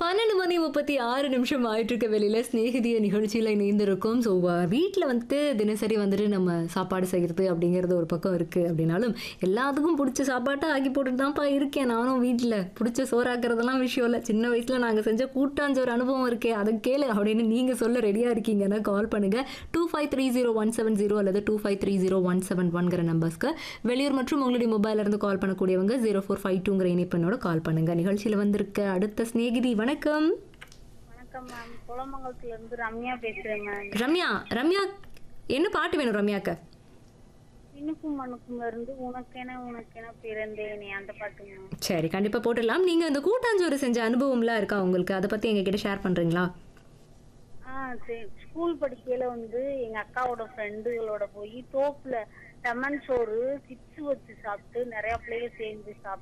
பன்னெண்டு மணி முப்பத்தி ஆறு நிமிஷம் ஆயிட்டு இருக்க வெளியில ஸ்நேகிதிய நிகழ்ச்சியில இணைந்திருக்கோம் ஸோ வீட்டில் வந்துட்டு தினசரி வந்துட்டு நம்ம சாப்பாடு செய்கிறது அப்படிங்கிறது ஒரு பக்கம் இருக்கு அப்படின்னாலும் எல்லாத்துக்கும் பிடிச்ச சாப்பாட்டை ஆக்கி போட்டுட்டு தான்ப்பா இருக்கேன் நானும் வீட்டில் பிடிச்ச சோறாக்குறதெல்லாம் விஷயம் இல்லை சின்ன வயசுல நாங்கள் செஞ்ச கூட்டாஞ்சோறு அனுபவம் இருக்கே அதை கேளு அப்படின்னு நீங்க சொல்ல ரெடியா இருக்கீங்கன்னா கால் பண்ணுங்க two five three zero one seven zero அல்லது two five three zero one seven ஒன்கிற நம்பர்ஸ்க்கு வெளியூர் மற்றும் உங்களுடைய மொபைல்ல இருந்து கால் பண்ணக்கூடியவங்க ஜீரோ ஃபோர் ஃபைவ் டூங்கிற இணைப்பெண்ணோட கால் பண்ணுங்க நிகழ்ச்சியில் வந்திருக்க அடுத்த சிநேகிதி வணக்கம் வணக்கம் மேம் குளமங்கலத்துல இருந்து ரம்யா பேசுறேன் மேம் ரம்யா ரம்யா என்ன பாட்டு வேணும் ரம்யாக்கு இனிக்கும் மனுக்கும் இருந்து உனக்கென உனக்கென பிறந்தேனே அந்த பாட்டு மேம் சரி கண்டிப்பா போட்டுடலாம் நீங்க இந்த கூட்டாஞ்சோறு செஞ்ச அனுபவம்லாம் இருக்கா உங்களுக்கு அதை பத்தி எங்ககிட்ட ஷேர் பண்றீங்களா ஆ சரி ஸ்கூல் படிக்கையில வந்து எங்க அக்காவோட ஃப்ரெண்டுகளோட போய் தோப்புல லெமன் சோறு சிப்ஸ் வச்சு சாப்பிட்டு நிறைய பிள்ளைங்க சேர்ந்து சாப்பிட்டு